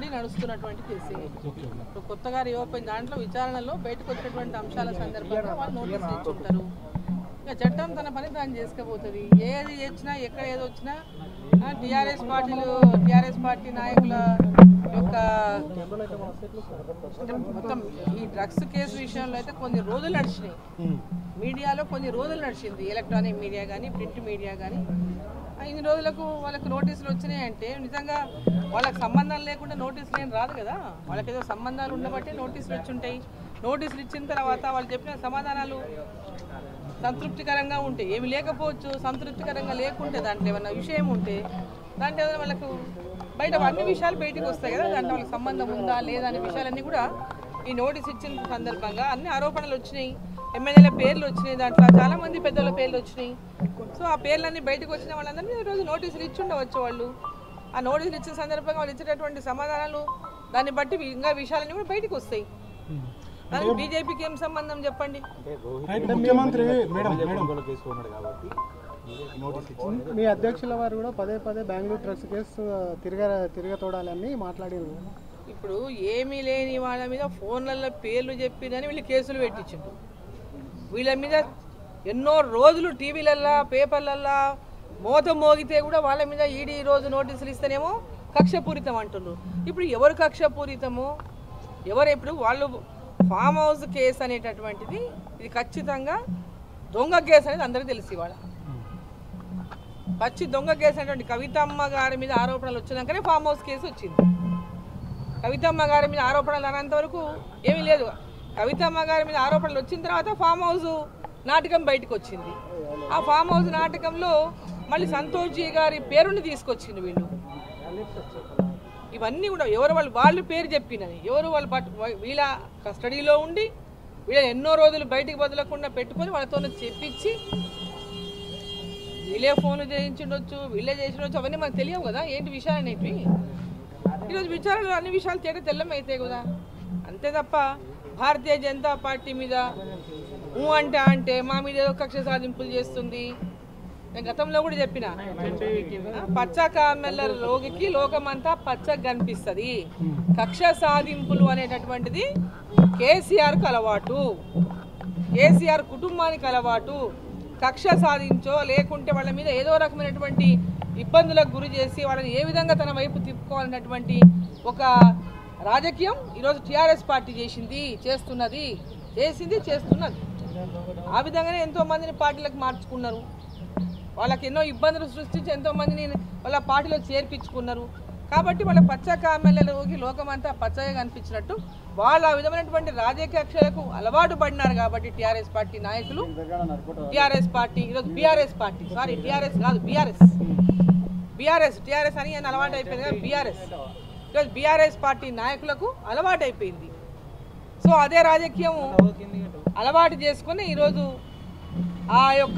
already నడుస్తున్నటువంటి case ఇప్పుడు కొత్తగా రీఓపెన్ దాంట్లో విచారణలో బయటకు వచ్చినటువంటి అంశాల సందర్భంగా వాళ్ళు నోటీసులు ఇచ్చుంటారు ఇక చట్టం తన పని తాను చేసుకపోతుంది ఏది వచ్చినా ఎక్కడ ఏది వచ్చినా టీఆర్ఎస్ పార్టీలు టీఆర్ఎస్ పార్టీ నాయకుల యొక్క అంటే మొత్తం ఈ డ్రగ్స్ కేసు విషయంలో అయితే కొన్ని రోజులు నడిచినాయి మీడియాలో కొన్ని రోజులు నడిచింది ఎలక్ట్రానిక్ మీడియా కానీ ప్రింట్ మీడియా కానీ ఇన్ని రోజులకు వాళ్ళకి నోటీసులు వచ్చినాయి అంటే నిజంగా వాళ్ళకి సంబంధం లేకుండా నోటీసులు ఏం రాదు కదా వాళ్ళకి ఏదో సంబంధాలు ఉండబట్టి నోటీసులు వచ్చి ఉంటాయి నోటీసులు ఇచ్చిన తర్వాత వాళ్ళు చెప్పిన సమాధానాలు సంతృప్తికరంగా ఉంటాయి ఏమి లేకపోవచ్చు సంతృప్తికరంగా లేకుంటే దాంట్లో ఏమన్నా విషయం ఉంటే దాంట్లో ఏదైనా వాళ్ళకు బయట అన్ని విషయాలు బయటకు వస్తాయి కదా దాంట్లో వాళ్ళకి సంబంధం ఉందా లేదా అనే విషయాలన్నీ కూడా ఈ నోటీస్ ఇచ్చిన సందర్భంగా అన్ని ఆరోపణలు వచ్చినాయి ఎమ్మెల్యేల పేర్లు వచ్చినాయి దాంట్లో చాలా మంది పెద్దల పేర్లు వచ్చినాయి సో ఆ పేర్లన్నీ బయటకు వచ్చిన వాళ్ళందరినీ ఈరోజు నోటీసులు ఇచ్చి ఉండవచ్చు వాళ్ళు ఆ నోటీసులు ఇచ్చిన సందర్భంగా వాళ్ళు ఇచ్చేటటువంటి సమాధానాలు దాన్ని బట్టి ఇంకా విషయాలన్నీ కూడా బయటకు వస్తాయి దానికి బీజేపీకి ఏం సంబంధం చెప్పండి రైట్ ముఖ్యమంత్రి మేడం మేడం మీ అధ్యక్షుల వారు కూడా పదే పదే బెంగళూరు డ్రగ్స్ కేసు తిరగ తిరగతోడాలని మాట్లాడారు ఇప్పుడు ఏమీ లేని వాళ్ళ మీద ఫోన్లలో పేర్లు చెప్పినని వీళ్ళు కేసులు పెట్టించిండ్రు వీళ్ళ మీద ఎన్నో రోజులు టీవీలల్లా పేపర్లల్లా మోత మోగితే కూడా వాళ్ళ మీద ఈడీ రోజు నోటీసులు ఇస్తేనేమో కక్షపూరితం అంటున్నారు ఇప్పుడు ఎవరు కక్షపూరితమో ఎవరు ఇప్పుడు వాళ్ళు ఫామ్ హౌస్ కేసు అనేటటువంటిది ఇది ఖచ్చితంగా దొంగ కేసు అనేది అందరికీ తెలిసి వాళ్ళ పచ్చి దొంగ కేసు అనేటువంటి కవితమ్మ గారి మీద ఆరోపణలు వచ్చినాకనే ఫామ్ హౌస్ కేసు వచ్చింది కవితమ్మ గారి మీద ఆరోపణలు అనంత వరకు ఏమీ లేదు కవితమ్మ గారి మీద ఆరోపణలు వచ్చిన తర్వాత ఫామ్ హౌస్ నాటకం బయటకు వచ్చింది ఆ ఫామ్ హౌస్ నాటకంలో మళ్ళీ సంతోష్ జీ గారి పేరుని తీసుకొచ్చింది వీళ్ళు ఇవన్నీ కూడా ఎవరు వాళ్ళు వాళ్ళు పేరు చెప్పినని ఎవరు వాళ్ళు పట్టు వీళ్ళ కస్టడీలో ఉండి వీళ్ళ ఎన్నో రోజులు బయటికి వదలకుండా పెట్టుకొని వాళ్ళతో చెప్పించి వీళ్ళే ఫోన్లు చేయించుండొచ్చు వీళ్ళే చేసిండొచ్చు అవన్నీ మనకు తెలియవు కదా ఏంటి విషయాలు అనేటివి ఈరోజు విచారణలో అన్ని విషయాలు తేట తెల్లమైతే కదా అంతే తప్ప భారతీయ జనతా పార్టీ మీద ఊ అంటే అంటే మా మీద ఏదో కక్ష సాధింపులు చేస్తుంది నేను గతంలో కూడా చెప్పిన ఆ, పచ్చ కామెల్ల రోగికి లోకమంతా పచ్చగా కనిపిస్తుంది కక్ష సాధింపులు అనేటటువంటిది కేసీఆర్కు అలవాటు కేసీఆర్ కుటుంబానికి అలవాటు కక్ష సాధించో లేకుంటే వాళ్ళ మీద ఏదో రకమైనటువంటి ఇబ్బందులకు గురి చేసి వాళ్ళని ఏ విధంగా తన వైపు తిప్పుకోవాలన్నటువంటి ఒక రాజకీయం ఈరోజు టీఆర్ఎస్ పార్టీ చేసింది చేస్తున్నది చేసింది చేస్తున్నది ఆ విధంగానే ఎంతో మందిని పార్టీలకు మార్చుకున్నారు వాళ్ళకి ఎన్నో ఇబ్బందులు సృష్టించి ఎంతో మందిని వాళ్ళ పార్టీలో చేర్పించుకున్నారు కాబట్టి వాళ్ళ పచ్చ కామెల్లలోకి లోకమంతా పచ్చగా కనిపించినట్టు వాళ్ళు ఆ విధమైనటువంటి రాజకీయ కక్షలకు అలవాటు పడినారు కాబట్టి టీఆర్ఎస్ పార్టీ నాయకులు టీఆర్ఎస్ పార్టీ ఈరోజు బీఆర్ఎస్ పార్టీ సారీ టీఆర్ఎస్ కాదు బీఆర్ఎస్ బీఆర్ఎస్ టీఆర్ఎస్ అని ఆయన అలవాటు అయిపోయింది కదా బీఆర్ఎస్ ఈరోజు బీఆర్ఎస్ పార్టీ నాయకులకు అలవాటు అయిపోయింది సో అదే రాజకీయం అలవాటు చేసుకుని ఈరోజు ఆ యొక్క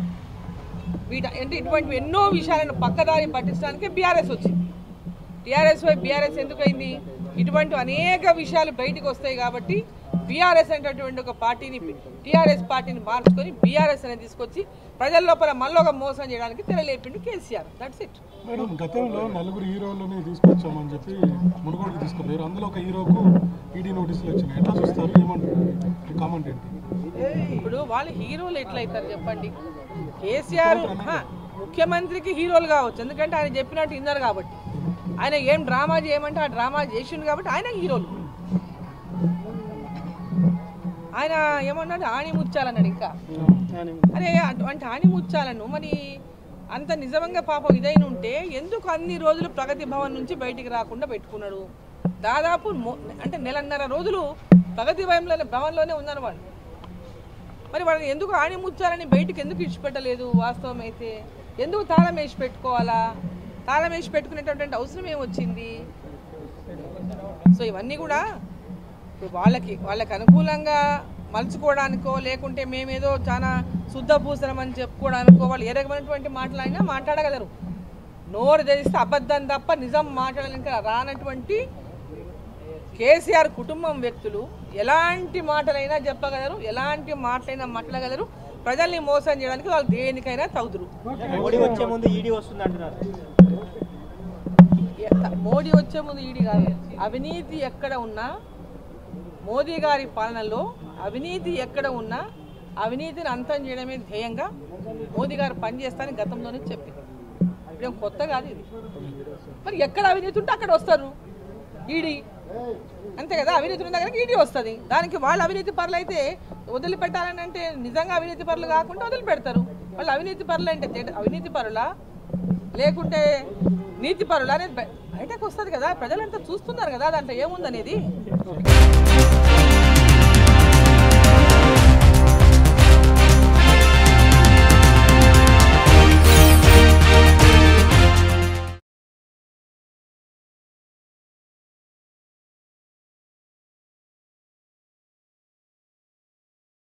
వీట అంటే ఇటువంటి ఎన్నో విషయాలను పక్కదారి పట్టించడానికి బీఆర్ఎస్ వచ్చింది టీఆర్ఎస్ వై బీఆర్ఎస్ ఎందుకు అయింది ఇటువంటి అనేక విషయాలు బయటకు వస్తాయి కాబట్టి బీఆర్ఎస్ అనేటటువంటి ఒక పార్టీని టీఆర్ఎస్ పార్టీని మార్చుకొని బీఆర్ఎస్ అనేది తీసుకొచ్చి ప్రజల లోపల మళ్ళీ ఒక మోసం చేయడానికి తెరలేపిండు కేసీఆర్ దట్స్ ఇట్ మేడం గతంలో నలుగురు హీరోలని తీసుకొచ్చామని చెప్పి మునుగోడుకు తీసుకుపోయారు అందులో ఒక హీరోకు ఈడీ నోటీసులు వచ్చినాయి ఎట్లా చూస్తారు ఏమంటారు మీ కామెంట్ ఏంటి ఇప్పుడు వాళ్ళు హీరోలు ఎట్లయితారు చెప్పండి కేసీఆర్ హా, ముఖ్యమంత్రికి హీరోలు కావచ్చు ఎందుకంటే ఆయన చెప్పినట్టు విన్నారు కాబట్టి ఆయన ఏం డ్రామా చేయమంటే ఆ డ్రామా చేసిండు కాబట్టి ఆయన హీరోలు ఆయన ఏమన్నాడు ఆణి ముచ్చాలన్నాడు ఇంకా అరే అటువంటి ఆణి ముచ్చాలను మరి అంత నిజంగా పాపం ఇదైన ఉంటే ఎందుకు అన్ని రోజులు ప్రగతి భవన్ నుంచి బయటికి రాకుండా పెట్టుకున్నాడు దాదాపు మొ- అంటే నెలన్నర రోజులు ప్రగతి భవన్లోనే భవన్లోనే ఉన్నారు వాళ్ళు మరి వాళ్ళని ఎందుకు ఆణి ముచ్చాలని బయటికి ఎందుకు ఇచ్చిపెట్టలేదు వాస్తవం అయితే ఎందుకు తాళం వేసి పెట్టుకోవాలా తాళం వేసి పెట్టుకునేటటువంటి అవసరం ఏమొచ్చింది సో ఇవన్నీ కూడా ఇప్పుడు వాళ్ళకి వాళ్ళకి అనుకూలంగా మలుచుకోవడానికో లేకుంటే మేమేదో చాలా శుద్ధ పూసరం అని చెప్పుకోవడానికో వాళ్ళు ఏ రకమైనటువంటి మాటలైనా మాట్లాడగలరు నోరు తెరిస్తే అబద్ధం తప్ప నిజం మాట్లాడడానికి రానటువంటి కేసీఆర్ కుటుంబం వ్యక్తులు ఎలాంటి మాటలైనా చెప్పగలరు ఎలాంటి మాటలైనా మాట్లాడగలరు ప్రజల్ని మోసం చేయడానికి వాళ్ళు దేనికైనా తగుదురు మోడీ వచ్చే ముందు ఈడీ వస్తుంది అంటున్నారు ఎ- మోడీ వచ్చే ముందు ఈడీ కాదు అవినీతి ఎక్కడ ఉన్నా మోదీ గారి పాలనలో అవినీతి ఎక్కడ ఉన్నా అవినీతిని అంతం చేయడమే ధ్యేయంగా మోదీ గారు పనిచేస్తారని గతంలోనే చెప్పింది ఇప్పుడేం కొత్త కాదు ఇది మరి ఎక్కడ అవినీతి ఉంటే అక్కడ వస్తారు ఈడీ అంతే కదా అవినీతి ఉన్న దగ్గర ఈడీ వస్తుంది దానికి వాళ్ళు అవినీతి పరులు అయితే వదిలిపెట్టాలని అంటే నిజంగా అవినీతి పరులు కాకుండా వదిలిపెడతారు వాళ్ళు అవినీతి పరులు అంటే తేడా- అవినీతి పరులా లేకుంటే నీతి పరులా అనేది బయ- బయటకు వస్తుంది కదా ప్రజలంతా చూస్తున్నారు కదా దాంట్లో ఏముందనేది